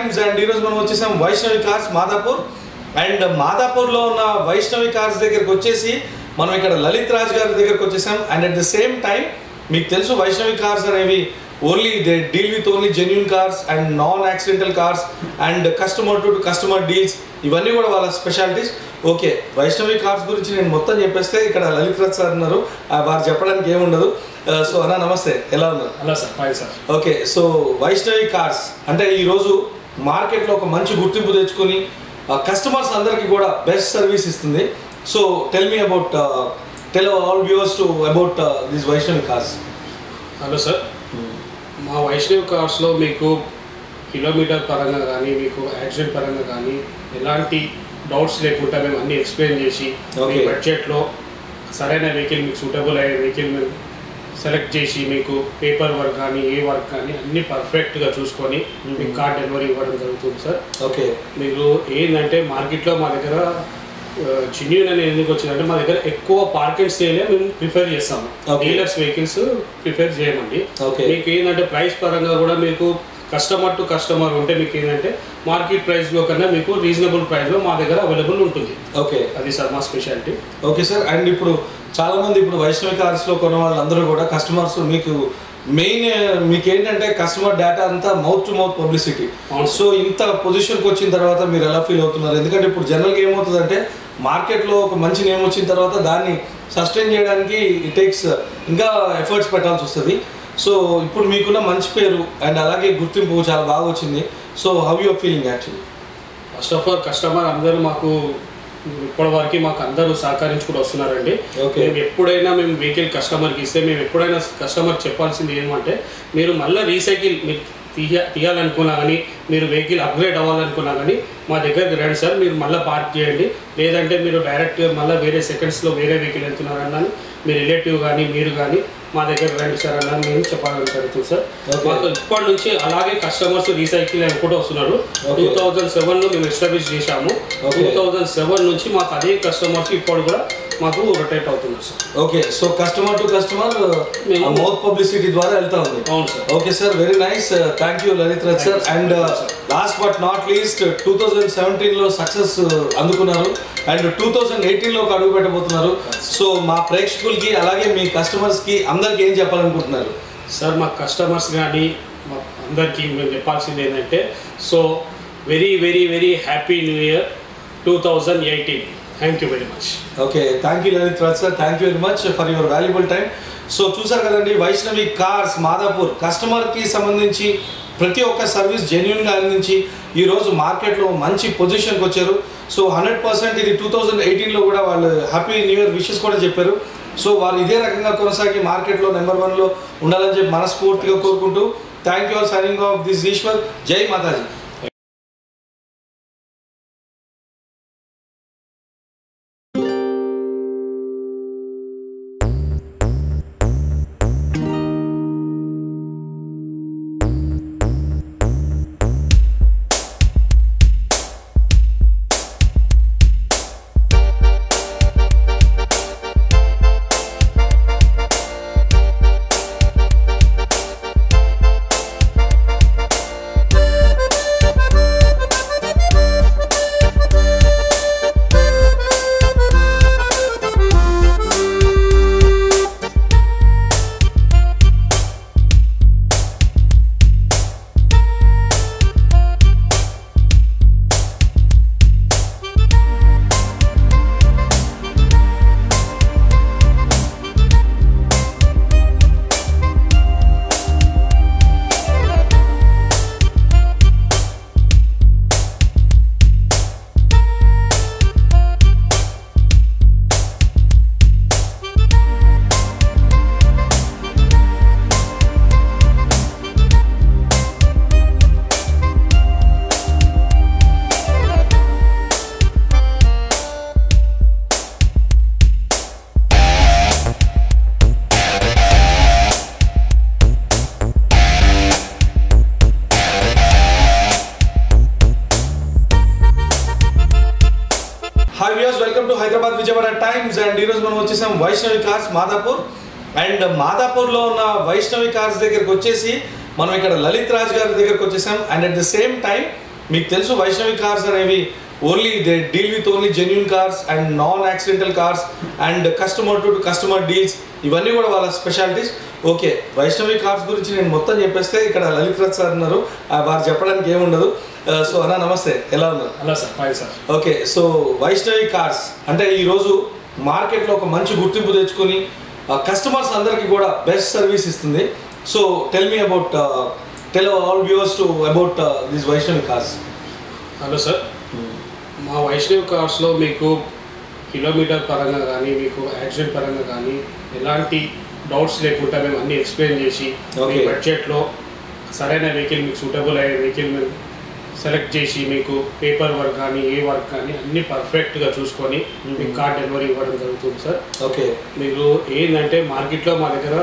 Times and ఈరోజు మనం వచ్చేసాం వైష్ణవి కార్స్ మాదాపూర్ అండ్ మాదాపూర్లో ఉన్న వైష్ణవి కార్స్ దగ్గరికి వచ్చేసి మనం ఇక్కడ లలిత్ రాజ్ గారి దగ్గరికి వచ్చేసాం and at the same time మీకు తెలుసు వైష్ణవి కార్స్ అనేవి only they deal with only genuine cars and non accidental cars and customer to customer deals ఇవన్నీ కూడా వాళ్ళ స్పెషాలిటీస్ ఓకే వైష్ణవి కార్స్ గురించి నేను మొత్తం చెప్పేస్తే ఇక్కడ లలిత్ రాజ్ సార్ ఉన్నారు ఆ, వారు చెప్పడానికి ఏముండదు సో అన్న నమస్తే ఎలా ఉన్నారు అలా sir fine sir okay so Vaishnavi cars అంటే ఈరోజు మార్కెట్లో ఒక మంచి గుర్తింపు తెచ్చుకొని కస్టమర్స్ అందరికీ కూడా బెస్ట్ సర్వీస్ ఇస్తుంది so tell me about tell all viewers to about this Vaishnavi cars hello sir మా వైష్ణవ్ కార్స్లో మీకు కిలోమీటర్ పరంగా కానీ మీకు యాక్సిడెంట్ పరంగా కానీ ఎలాంటి డౌట్స్ లేకుండా మేము అన్ని ఎక్స్ప్లెయిన్ చేసి మీ Okay. బడ్జెట్లో సరైన వెహికల్ మీకు సూటబుల్ అయ్యే వెహికల్ మేము సెలెక్ట్ చేసి మీకు పేపర్ వర్క్ కానీ ఏ వర్క్ కానీ అన్ని పర్ఫెక్ట్గా చూసుకొని మీకు కార్ డెలివరీ ఇవ్వడం జరుగుతుంది సార్ ఓకే మీకు ఏంటంటే మార్కెట్లో మా దగ్గర చిన్యూన్ అనేది ఎందుకు వచ్చిందంటే మా దగ్గర ఎక్కువ పార్కింగ్ సేలే మేము ప్రిఫర్ చేస్తాము Okay. డీలర్స్ వెహికల్స్ ప్రిఫర్ చేయమండి Okay. మీకు ఏంటంటే ప్రైస్ పరంగా కూడా మీకు కస్టమర్ టు కస్టమర్ ఉంటే మీకు ఏంటంటే మార్కెట్ ప్రైస్లో కన్నా మీకు రీజనబుల్ ప్రైస్లో మా దగ్గర అవైలబుల్ ఉంటుంది ఓకే అది సార్ మా స్పెషాలిటీ ఓకే సార్ అండ్ ఇప్పుడు చాలా మంది ఇప్పుడు వైష్ణవి కార్స్లో కొన్న వాళ్ళందరూ కూడా కస్టమర్స్ మీకు మెయిన్ మీకు ఏంటంటే కస్టమర్ డేటా అంతా మౌత్ టు మౌత్ పబ్లిసిటీ అవును. సో ఇంత పొజిషన్కి వచ్చిన తర్వాత మీరు ఎలా ఫీల్ అవుతున్నారు ఎందుకంటే ఇప్పుడు జనరల్గా ఏమవుతుందంటే మార్కెట్లో ఒక మంచి నేమ్ వచ్చిన తర్వాత దాన్ని సస్టైన్ చేయడానికి ఇట్ టేక్స్ ఇంకా ఎఫర్ట్స్ పెట్టాల్సి వస్తుంది సో ఇప్పుడు మీకున్న మంచి పేరు అండ్ అలాగే గుర్తింపు చాలా బాగా వచ్చింది so how your feeling actually first of all customer అందరూ మాకు ఇప్పటివరకు మాకు అందరూ సహకరించుకుంటూ వస్తున్నారండి Okay. మేము ఎప్పుడైనా మేము వెహికల్ కస్టమర్కి ఇస్తే మేము ఎప్పుడైనా కస్టమర్ చెప్పాల్సింది ఏమంటే మీరు మళ్ళీ రీసైకిల్ మీరు తీయ తీయాలనుకున్నా కానీ మీరు వెహికల్ అప్గ్రేడ్ అవ్వాలనుకున్నా కానీ మా దగ్గరికి రండి సార్ మీరు మళ్ళీ పార్క్ చేయండి లేదంటే మీరు డైరెక్ట్గా మళ్ళీ వేరే సెకండ్స్లో వేరే వెహికల్ వెళ్తున్నారన్నా మీ రిలేటివ్ కానీ మీరు కానీ మా దగ్గర రండి సార్ అన్న మేము చెప్పాలని జరుగుతుంది సార్ Okay. మాకు ఇప్పటి నుంచి అలాగే కస్టమర్స్ రీసైకిల్ అనుకుంటూ వస్తున్నారు Okay. టూ థౌజండ్ సెవెన్లో మేము ఎస్టాబ్లిష్ చేశాము Okay. టూ థౌజండ్ సెవెన్ నుంచి మాకు అదే కస్టమర్స్ ఇప్పుడు కూడా మాకు రొటేట్ అవుతున్నారు sir okay so customer to customer మేము- మౌత్ పబ్లిసిటీ ద్వారా వెళ్తా ఉంది అవును sir okay sir very nice thank you Lalit Raj sir Thank you, and sir. Last but not least two thousand సెవెంటీన్లో సక్సెస్ అందుకున్నారు అండ్ టూ థౌజండ్ ఎయిటీన్లోకి అడుగు పెట్టబోతున్నారు సో మా ప్రేక్షకులకి అలాగే మీ కస్టమర్స్కి అందరికి ఏం చెప్పాలనుకుంటున్నారు సార్ మా కస్టమర్స్ కానీ మా అందరికీ మేము చెప్పాల్సింది ఏంటంటే so very very very happy new year two thousand eighteen thank you very much okay thank you Lalit Raj sir thank you very much for your valuable time so చూసారు కదండి వైష్ణవి కార్స్ మాదాపూర్ కస్టమర్కి సంబంధించి ప్రతి ఒక్క సర్వీస్ జెన్యున్గా అందించి ఈరోజు మార్కెట్లో మంచి పొజిషన్కి వచ్చారు సో హండ్రెడ్ పర్సెంట్ ఇది టూ థౌజండ్ ఎయిటీన్లో కూడా వాళ్ళు హ్యాపీ న్యూ ఇయర్ విషెస్ కూడా చెప్పారు సో వారు ఇదే రకంగా కొనసాగి మార్కెట్లో నెంబర్ వన్లో ఉండాలని చెప్పి మనస్ఫూర్తిగా కోరుకుంటూ thank you all signing off this Eshwar జై Mataji hi views welcome to Hyderabad Vijayawada times and ఈరోజు మనం వచ్చేసాం వైష్ణవి కార్స్ మాదాపూర్ అండ్ మాదాపూర్లో ఉన్న వైష్ణవి కార్స్ దగ్గరికి వచ్చేసి మనం ఇక్కడ లలిత్ రాజ్ గారి దగ్గరికి వచ్చేసాం and at the same time మీకు తెలుసు వైష్ణవి కార్స్ అనేవి only they deal with only genuine cars and non accidental cars and customer to customer deals ఇవన్నీ కూడా వాళ్ళ స్పెషాలిటీస్ ఓకే వైష్ణవి కార్స్ గురించి నేను మొత్తం చెప్పేస్తే ఇక్కడ లలిత్ రాజ్ సార్ ఉన్నారు ఆ, వారు చెప్పడానికి ఏముండదు సో అన్న నమస్తే ఎలా ఉన్నారు అలా sir fine sir okay so Vaishnavi cars అంటే ఈరోజు మార్కెట్లో ఒక మంచి గుర్తింపు తెచ్చుకొని కస్టమర్స్ అందరికీ కూడా బెస్ట్ సర్వీస్ ఇస్తుంది so tell me about tell all viewers to about this Vaishnavi cars hello sir మా వైష్ణవ్ కార్స్లో మీకు కిలోమీటర్ పరంగా కానీ మీకు యాక్సిడెంట్ పరంగా కానీ ఎలాంటి డౌట్స్ లేకుండా మేము అన్ని ఎక్స్ప్లెయిన్ చేసి మీ Okay. బడ్జెట్లో సరైన వెహికల్ మీకు సూటబుల్ అయ్యే వెహికల్ మేము సెలెక్ట్ చేసి మీకు పేపర్ వర్క్ కానీ ఏ వర్క్ కానీ అన్ని పర్ఫెక్ట్గా చూసుకొని మీకు కార్ డెలివరీ ఇవ్వడం జరుగుతుంది సార్ ఓకే మీకు ఏంటంటే మార్కెట్లో మా దగ్గర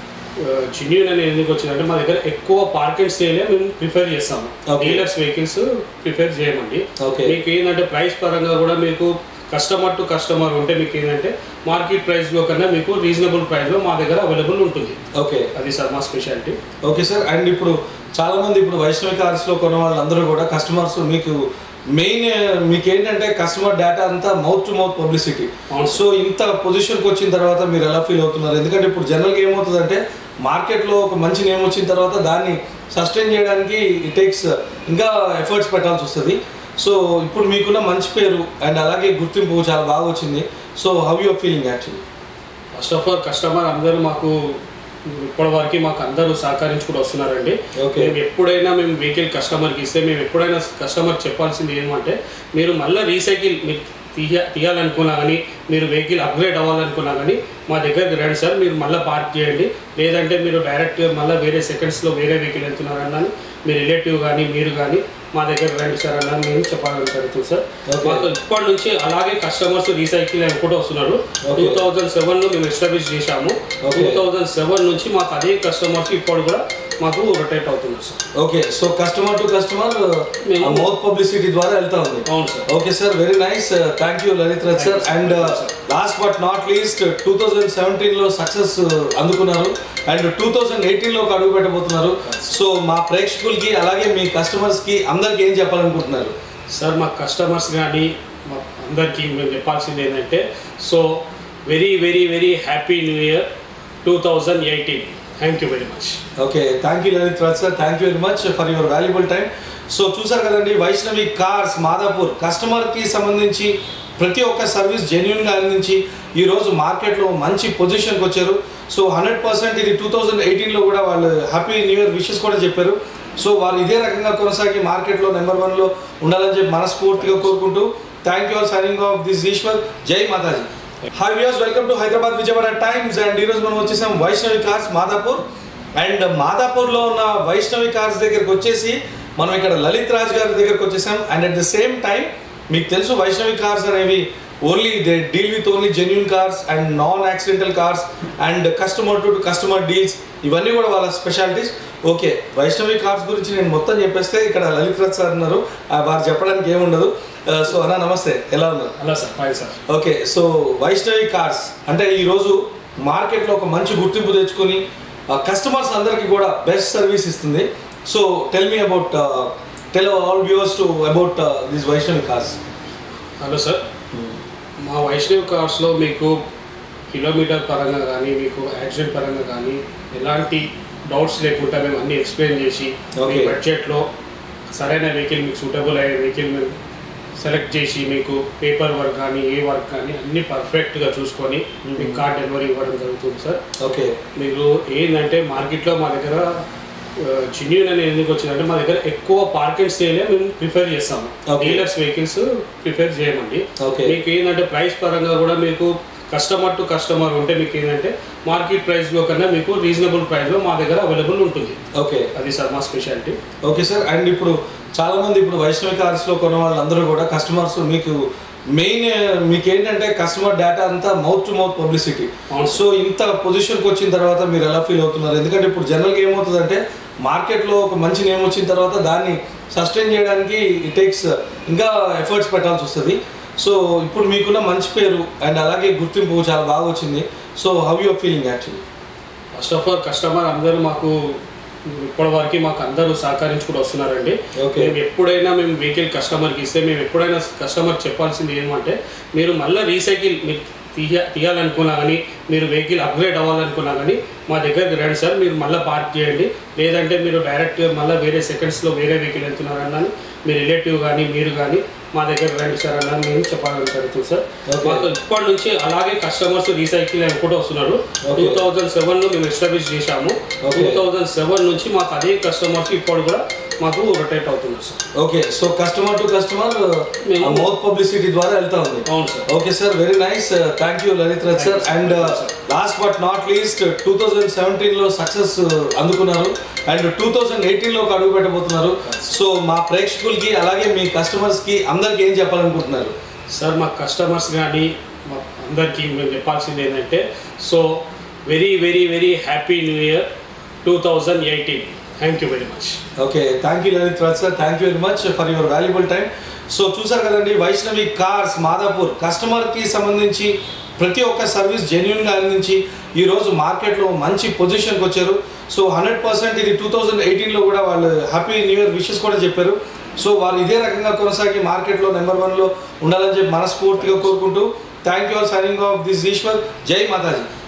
చిన్యూన్ అనేది ఎందుకు వచ్చిందంటే మా దగ్గర ఎక్కువ పార్కింగ్ సేలే మేము ప్రిఫర్ చేస్తాము Okay. డీలర్స్ వెహికల్స్ ప్రిఫర్ చేయమండి Okay. మీకు ఏంటంటే ప్రైస్ పరంగా కూడా మీకు కస్టమర్ టు కస్టమర్ ఉంటే మీకు ఏంటంటే మార్కెట్ ప్రైస్లో కన్నా మీకు రీజనబుల్ ప్రైస్లో మా దగ్గర అవైలబుల్ ఉంటుంది ఓకే అది సార్ మా స్పెషాలిటీ ఓకే సార్ అండ్ ఇప్పుడు చాలా మంది ఇప్పుడు వైష్ణవి కార్స్లో కొన్న వాళ్ళందరూ కూడా కస్టమర్స్ మీకు మెయిన్ మీకు ఏంటంటే కస్టమర్ డేటా అంతా మౌత్ టు మౌత్ పబ్లిసిటీ అవును. సో ఇంత పొజిషన్కి వచ్చిన తర్వాత మీరు ఎలా ఫీల్ అవుతున్నారు ఎందుకంటే ఇప్పుడు జనరల్గా ఏమవుతుందంటే మార్కెట్లో ఒక మంచి నేమ్ వచ్చిన తర్వాత దాన్ని సస్టైన్ చేయడానికి ఇట్ టేక్స్ ఇంకా ఎఫర్ట్స్ పెట్టాల్సి వస్తుంది సో ఇప్పుడు మీకున్న మంచి పేరు అండ్ అలాగే గుర్తింపు చాలా బాగా వచ్చింది so how your feeling actually first of all customer అందరూ మాకు ఇప్పటివరకు మాకు అందరూ సహకరించుకుంటూ వస్తున్నారండి Okay. మేము ఎప్పుడైనా మేము వెహికల్ కస్టమర్కి ఇస్తే మేము ఎప్పుడైనా కస్టమర్ చెప్పాల్సింది ఏమంటే మీరు మళ్ళీ రీసైకిల్ మీరు తీయ తీయాలనుకున్నా కానీ మీరు వెహికల్ అప్గ్రేడ్ అవ్వాలనుకున్నా కానీ మా దగ్గరికి రండి సార్ మీరు మళ్ళీ పార్క్ చేయండి లేదంటే మీరు డైరెక్ట్గా మళ్ళీ వేరే సెకండ్స్లో వేరే వెహికల్ వెళ్తున్నారన్నా మీ రిలేటివ్ కానీ మీరు కానీ మా దగ్గర రండి సార్ అన్న మేము చెప్పాలని జరుగుతుంది సార్ Okay. మాకు ఇప్పటి నుంచి అలాగే కస్టమర్స్ రీసైకిల్ అనుకుంటూ వస్తున్నారు Okay. టూ థౌజండ్ సెవెన్లో మేము ఎస్టాబ్లిష్ చేశాము Okay. టూ థౌజండ్ సెవెన్ నుంచి మాకు అదే కస్టమర్స్ ఇప్పుడు కూడా మాకు రొటేట్ అవుతున్నారు sir okay so customer to customer మేము- మౌత్ పబ్లిసిటీ ద్వారా వెళ్తా ఉంది అవును sir okay sir very nice thank you Lalit Raj sir Thank you, and sir. Last but not least two thousand సెవెంటీన్లో సక్సెస్ అందుకున్నారు అండ్ టూ థౌజండ్ ఎయిటీన్లోకి అడుగు పెట్టబోతున్నారు సో మా ప్రేక్షకులకి అలాగే మీ కస్టమర్స్కి అందరికి ఏం చెప్పాలనుకుంటున్నారు సార్ మా కస్టమర్స్ కానీ మా అందరికీ మేము చెప్పాల్సింది ఏంటంటే so very very very happy new year two thousand eighteen thank you very much okay thank you Lalit Raj sir thank you very much for your valuable time so చూసారు కదండి వైష్ణవి కార్స్ మాదాపూర్ కస్టమర్కి సంబంధించి ప్రతి ఒక్క సర్వీస్ జెన్యున్గా అందించి ఈరోజు మార్కెట్లో మంచి పొజిషన్కి వచ్చారు సో హండ్రెడ్ పర్సెంట్ ఇది టూ థౌజండ్ ఎయిటీన్లో కూడా వాళ్ళు హ్యాపీ న్యూ ఇయర్ విషెస్ కూడా చెప్పారు సో వారు ఇదే రకంగా కొనసాగి మార్కెట్లో నెంబర్ వన్లో ఉండాలని చెప్పి మనస్ఫూర్తిగా కోరుకుంటూ thank you all signing off this Eshwar జై Mataji hi views welcome to Hyderabad Vijayawada times and ఈరోజు మనం వచ్చేసాం వైష్ణవి కార్స్ మాదాపూర్ అండ్ మాదాపూర్లో ఉన్న వైష్ణవి కార్స్ దగ్గరికి వచ్చేసి మనం ఇక్కడ లలిత్ రాజ్ గారి దగ్గరికి వచ్చేసాం and at the same time మీకు తెలుసు వైష్ణవి కార్స్ అనేవి only they deal with only genuine cars and non accidental cars and customer to customer deals ఇవన్నీ కూడా వాళ్ళ స్పెషాలిటీస్ ఓకే వైష్ణవి కార్స్ గురించి నేను మొత్తం చెప్పేస్తే ఇక్కడ లలిత్ రాజ్ సార్ ఉన్నారు ఆ, వారు చెప్పడానికి ఏముండదు సో అన్న నమస్తే ఎలా ఉన్నారు అలా sir fine sir okay so Vaishnavi cars అంటే ఈరోజు మార్కెట్లో ఒక మంచి గుర్తింపు తెచ్చుకొని కస్టమర్స్ అందరికీ కూడా బెస్ట్ సర్వీస్ ఇస్తుంది so tell me about tell all viewers to about this Vaishnavi cars hello sir మా వైష్ణవ్ కార్స్లో మీకు కిలోమీటర్ పరంగా కానీ మీకు యాక్సిడెంట్ పరంగా కానీ ఎలాంటి డౌట్స్ లేకుండా మేము అన్ని ఎక్స్ప్లెయిన్ చేసి మీ Okay. బడ్జెట్లో సరైన వెహికల్ మీకు సూటబుల్ అయ్యే వెహికల్ మేము సెలెక్ట్ చేసి మీకు పేపర్ వర్క్ కానీ ఏ వర్క్ కానీ అన్ని పర్ఫెక్ట్గా చూసుకొని మీకు కార్ డెలివరీ ఇవ్వడం జరుగుతుంది సార్ ఓకే మీకు ఏంటంటే మార్కెట్లో మా దగ్గర చిన్యూన్ అనేది ఎందుకు వచ్చిందంటే మా దగ్గర ఎక్కువ పార్కింగ్ సేలే మేము ప్రిఫర్ చేస్తాము Okay. డీలర్స్ వెహికల్స్ ప్రిఫర్ చేయమండి Okay. మీకు ఏంటంటే ప్రైస్ పరంగా కూడా మీకు కస్టమర్ టు కస్టమర్ ఉంటే మీకు ఏంటంటే మార్కెట్ ప్రైస్లో కన్నా మీకు రీజనబుల్ ప్రైస్లో మా దగ్గర అవైలబుల్ ఉంటుంది ఓకే అది సార్ మా స్పెషాలిటీ ఓకే సార్ అండ్ ఇప్పుడు చాలా మంది ఇప్పుడు వైష్ణవి కార్స్లో కొన్న వాళ్ళందరూ కూడా కస్టమర్స్ మీకు మెయిన్ మీకు ఏంటంటే కస్టమర్ డేటా అంతా మౌత్ టు మౌత్ పబ్లిసిటీ అవును. సో ఇంత పొజిషన్కి వచ్చిన తర్వాత మీరు ఎలా ఫీల్ అవుతున్నారు ఎందుకంటే ఇప్పుడు జనరల్గా ఏమవుతుందంటే మార్కెట్లో ఒక మంచి నేమ్ వచ్చిన తర్వాత దాన్ని సస్టైన్ చేయడానికి ఇట్ టేక్స్ ఇంకా ఎఫర్ట్స్ పెట్టాల్సి వస్తుంది సో ఇప్పుడు మీకున్న మంచి పేరు అండ్ అలాగే గుర్తింపు చాలా బాగా వచ్చింది so how your feeling actually first of all customer అందరూ మాకు ఇప్పటి వరకు మాకు అందరూ సహకరించుకుంటూ వస్తున్నారండి Okay. మేము ఎప్పుడైనా మేము వెహికల్ కస్టమర్కి ఇస్తే మేము ఎప్పుడైనా కస్టమర్ చెప్పాల్సింది ఏమంటే మీరు మళ్ళీ రీసైకిల్ మీరు తీయ తీయాలనుకున్నా కానీ మీరు వెహికల్ అప్గ్రేడ్ అవ్వాలనుకున్నా కానీ మా దగ్గరికి రండి సార్ మీరు మళ్ళీ పార్క్ చేయండి లేదంటే మీరు డైరెక్ట్గా మళ్ళీ వేరే సెకండ్స్లో వేరే వెహికల్ వెళ్తున్నారన్నా మీ రిలేటివ్ కానీ మీరు కానీ మా దగ్గర రండి సార్ అన్న మేము చెప్పాలని జరుగుతుంది సార్ Okay. మాకు ఇప్పటి నుంచి అలాగే కస్టమర్స్ రీసైకిల్ అనుకుంటూ వస్తున్నారు Okay. టూ థౌజండ్ సెవెన్లో మేము ఎస్టాబ్లిష్ చేశాము Okay. టూ థౌజండ్ సెవెన్ నుంచి మాకు అదే కస్టమర్స్ ఇప్పుడు కూడా మాకు రొటేట్ అవుతున్నారు sir okay so customer to customer మేము- మౌత్ పబ్లిసిటీ ద్వారా వెళ్తా ఉంది అవును sir okay sir very nice thank you Lalit Raj sir Thank you, and sir. Last but not least two thousand సెవెంటీన్లో సక్సెస్ అందుకున్నారు అండ్ టూ థౌజండ్ ఎయిటీన్లోకి అడుగు పెట్టబోతున్నారు సో మా ప్రేక్షకులకి అలాగే మీ కస్టమర్స్కి అందరికి ఏం చెప్పాలనుకుంటున్నారు సార్ మా కస్టమర్స్ కానీ మా అందరికీ మేము చెప్పాల్సింది ఏంటంటే so very very very happy new year two thousand eighteen thank you very much okay thank you Lalit Raj sir thank you very much for your valuable time so చూసారు కదండి వైష్ణవి కార్స్ మాదాపూర్ కస్టమర్కి సంబంధించి ప్రతి ఒక్క సర్వీస్ జెన్యున్గా అందించి ఈరోజు మార్కెట్లో మంచి పొజిషన్కి వచ్చారు సో హండ్రెడ్ పర్సెంట్ ఇది టూ థౌజండ్ ఎయిటీన్లో కూడా వాళ్ళు హ్యాపీ న్యూ ఇయర్ విషెస్ కూడా చెప్పారు సో వారు ఇదే రకంగా కొనసాగి మార్కెట్లో నెంబర్ వన్లో ఉండాలని చెప్పి మనస్ఫూర్తిగా కోరుకుంటూ thank you all signing off this Eshwar జై మాతాజీ